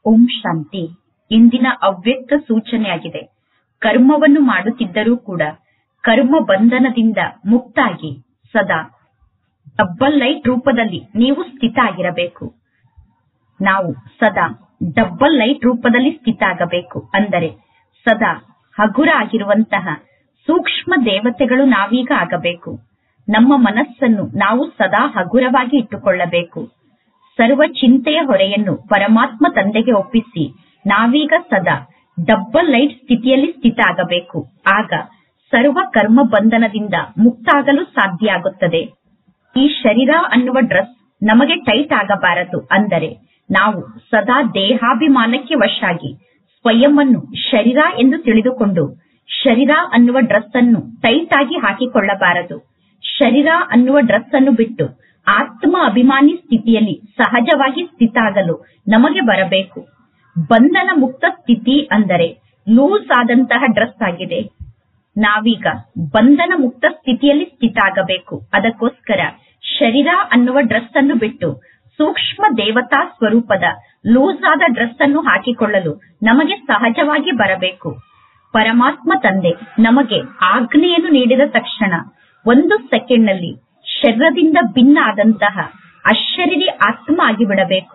ಓಂ ಶಾಂತಿ ಇಂದಿನ ಅವ್ಯಕ್ತ ಸೂಚನೆಯಾಗಿದೆ ಕರ್ಮವನ್ನು ಮಾಡುತ್ತಿದ್ದರೂ ಕೂಡ ಕರ್ಮ ಬಂಧನದಿಂದ ಮುಕ್ತಾಗಿ ಸದಾ ಡಬ್ಬಲ್ ಲೈಟ್ ರೂಪದಲ್ಲಿ ನೀವು ಸ್ಥಿತ ಆಗಿರಬೇಕು ನಾವು ಸದಾ ಡಬ್ಬಲ್ ಲೈಟ್ ರೂಪದಲ್ಲಿ ಸ್ಥಿತ ಆಗಬೇಕು ಅಂದರೆ ಸದಾ ಹಗುರ ಆಗಿರುವಂತಹ ಸೂಕ್ಷ್ಮ ದೇವತೆಗಳು ನಾವೀಗ ಆಗಬೇಕು ನಮ್ಮ ಮನಸ್ಸನ್ನು ನಾವು ಸದಾ ಹಗುರವಾಗಿ ಇಟ್ಟುಕೊಳ್ಳಬೇಕು ಸರ್ವ ಚಿಂತೆಯ ಹೊರೆಯನ್ನು ಪರಮಾತ್ಮ ತಂದೆಗೆ ಒಪ್ಪಿಸಿ ನಾವೀಗ ಸದಾ ಡಬ್ಬಲ್ ಲೈಟ್ ಸ್ಥಿತಿಯಲ್ಲಿ ಸ್ಥಿತ ಆಗಬೇಕು ಆಗ ಸರ್ವ ಕರ್ಮ ಬಂಧನದಿಂದ ಮುಕ್ತಾಗಲು ಸಾಧ್ಯ ಆಗುತ್ತದೆ ಈ ಶರೀರ ಅನ್ನುವ ಡ್ರೆಸ್ ನಮಗೆ ಟೈಟ್ ಆಗಬಾರದು ಅಂದರೆ ನಾವು ಸದಾ ದೇಹಾಭಿಮಾನಕ್ಕೆ ವಶಾಗಿ ಸ್ವಯಂ ಅನ್ನು ಶರೀರ ಎಂದು ತಿಳಿದುಕೊಂಡು ಶರೀರ ಅನ್ನುವ ಡ್ರೆಸ್ ಅನ್ನು ಟೈಟ್ ಆಗಿ ಹಾಕಿಕೊಳ್ಳಬಾರದು ಶರೀರ ಅನ್ನುವ ಡ್ರೆಸ್ ಅನ್ನು ಬಿಟ್ಟು ಆತ್ಮ ಅಭಿಮಾನಿ ಸ್ಥಿತಿಯಲ್ಲಿ ಸಹಜವಾಗಿ ಸ್ಥಿತ ಆಗಲು ನಮಗೆ ಬರಬೇಕು ಬಂಧನ ಮುಕ್ತ ಸ್ಥಿತಿ ಅಂದರೆ ಲೂಸ್ ಆದಂತಹ ಡ್ರೆಸ್ ಆಗಿದೆ ನಾವೀಗ ಬಂಧನ ಮುಕ್ತ ಸ್ಥಿತಿಯಲ್ಲಿ ಸ್ಥಿತ ಆಗಬೇಕು ಅದಕ್ಕೋಸ್ಕರ ಶರೀರ ಅನ್ನುವ ಡ್ರೆಸ್ ಅನ್ನು ಬಿಟ್ಟು ಸೂಕ್ಷ್ಮ ದೇವತಾ ಸ್ವರೂಪದ ಲೂಸ್ ಆದ ಡ್ರೆಸ್ ಅನ್ನು ಹಾಕಿಕೊಳ್ಳಲು ನಮಗೆ ಸಹಜವಾಗಿ ಬರಬೇಕು ಪರಮಾತ್ಮ ತಂದೆ ನಮಗೆ ಆಜ್ಞೆಯನ್ನು ನೀಡಿದ ತಕ್ಷಣ ಒಂದು ಸೆಕೆಂಡ್ ನಲ್ಲಿ ಶರೀರದಿಂದ ಭಿನ್ನ ಆದಂತಹ ಅಶರೀರಿ ಆತ್ಮ ಆಗಿಬಿಡಬೇಕು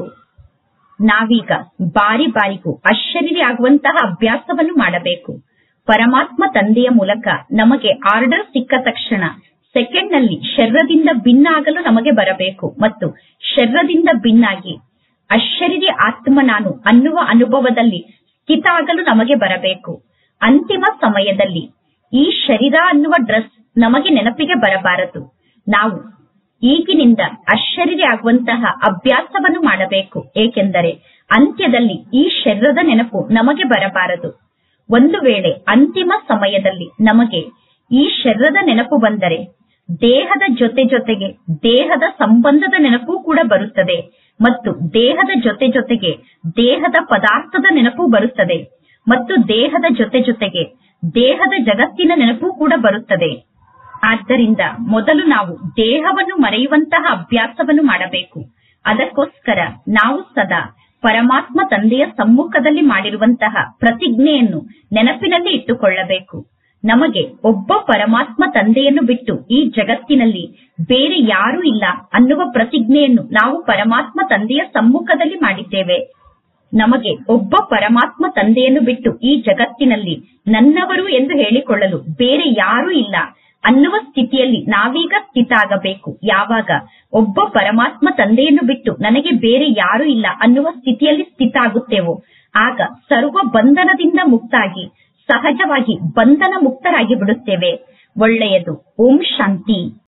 ನಾವೀಗ ಬಾರಿ ಬಾರಿಗೂ ಅಶರೀರಿ ಆಗುವಂತಹ ಅಭ್ಯಾಸವನ್ನು ಮಾಡಬೇಕು ಪರಮಾತ್ಮ ತಂದೆಯ ಮೂಲಕ ನಮಗೆ ಆರ್ಡರ್ ಸಿಕ್ಕ ತಕ್ಷಣ ಸೆಕೆಂಡ್ ನಲ್ಲಿ ಶರೀರದಿಂದ ಭಿನ್ನ ಆಗಲು ನಮಗೆ ಬರಬೇಕು ಮತ್ತು ಶರೀರದಿಂದ ಭಿನ್ನಾಗಿ ಅಶರೀರಿ ಆತ್ಮ ನಾನು ಅನ್ನುವ ಅನುಭವದಲ್ಲಿ ಸ್ಥಿತ ಆಗಲು ನಮಗೆ ಬರಬೇಕು ಅಂತಿಮ ಸಮಯದಲ್ಲಿ ಈ ಶರೀರ ಅನ್ನುವ ಡ್ರೆಸ್ ನಮಗೆ ನೆನಪಿಗೆ ಬರಬಾರದು ನಾವು ಈಗಿನಿಂದ ಅಶರೀರಿ ಆಗುವಂತಹ ಅಭ್ಯಾಸವನ್ನು ಮಾಡಬೇಕು ಏಕೆಂದರೆ ಅಂತ್ಯದಲ್ಲಿ ಈ ಶರೀರದ ನೆನಪು ನಮಗೆ ಬರಬಾರದು ಒಂದು ವೇಳೆ ಅಂತಿಮ ಸಮಯದಲ್ಲಿ ನಮಗೆ ಈ ಶರೀರದ ನೆನಪು ಬಂದರೆ ದೇಹದ ಜೊತೆ ಜೊತೆಗೆ ದೇಹದ ಸಂಬಂಧದ ನೆನಪು ಕೂಡ ಬರುತ್ತದೆ ಮತ್ತು ದೇಹದ ಜೊತೆ ಜೊತೆಗೆ ದೇಹದ ಪದಾರ್ಥದ ನೆನಪು ಬರುತ್ತದೆ ಮತ್ತು ದೇಹದ ಜೊತೆ ಜೊತೆಗೆ ದೇಹದ ಜಗತ್ತಿನ ನೆನಪು ಕೂಡ ಬರುತ್ತದೆ ಆದ್ದರಿಂದ ಮೊದಲು ನಾವು ದೇಹವನ್ನು ಮರೆಯುವಂತಹ ಅಭ್ಯಾಸವನ್ನು ಮಾಡಬೇಕು ಅದಕ್ಕೋಸ್ಕರ ನಾವು ಸದಾ ಪರಮಾತ್ಮ ತಂದೆಯ ಸಮ್ಮುಖದಲ್ಲಿ ಮಾಡಿರುವಂತಹ ಪ್ರತಿಜ್ಞೆಯನ್ನು ನೆನಪಿನಲ್ಲಿ ಇಟ್ಟುಕೊಳ್ಳಬೇಕು ನಮಗೆ ಒಬ್ಬ ಪರಮಾತ್ಮ ತಂದೆಯನ್ನು ಬಿಟ್ಟು ಈ ಜಗತ್ತಿನಲ್ಲಿ ಬೇರೆ ಯಾರೂ ಇಲ್ಲ ಅನ್ನುವ ಪ್ರತಿಜ್ಞೆಯನ್ನು ನಾವು ಪರಮಾತ್ಮ ತಂದೆಯ ಸಮ್ಮುಖದಲ್ಲಿ ಮಾಡಿದ್ದೇವೆ ನಮಗೆ ಒಬ್ಬ ಪರಮಾತ್ಮ ತಂದೆಯನ್ನು ಬಿಟ್ಟು ಈ ಜಗತ್ತಿನಲ್ಲಿ ನನ್ನವರು ಎಂದು ಹೇಳಿಕೊಳ್ಳಲು ಬೇರೆ ಯಾರೂ ಇಲ್ಲ ಅನ್ನುವ ಸ್ಥಿತಿಯಲ್ಲಿ ನಾವೀಗ ಸ್ಥಿತ ಆಗಬೇಕು ಯಾವಾಗ ಒಬ್ಬ ಪರಮಾತ್ಮ ತಂದೆಯನ್ನು ಬಿಟ್ಟು ನನಗೆ ಬೇರೆ ಯಾರೂ ಇಲ್ಲ ಅನ್ನುವ ಸ್ಥಿತಿಯಲ್ಲಿ ಸ್ಥಿತ ಆಗುತ್ತೇವೋ ಆಗ ಸರ್ವ ಬಂಧನದಿಂದ ಮುಕ್ತಾಗಿ ಸಹಜವಾಗಿ ಬಂಧನ ಮುಕ್ತರಾಗಿ ಬಿಡುತ್ತೇವೆ ಒಳ್ಳೆಯದು ಓಂ ಶಾಂತಿ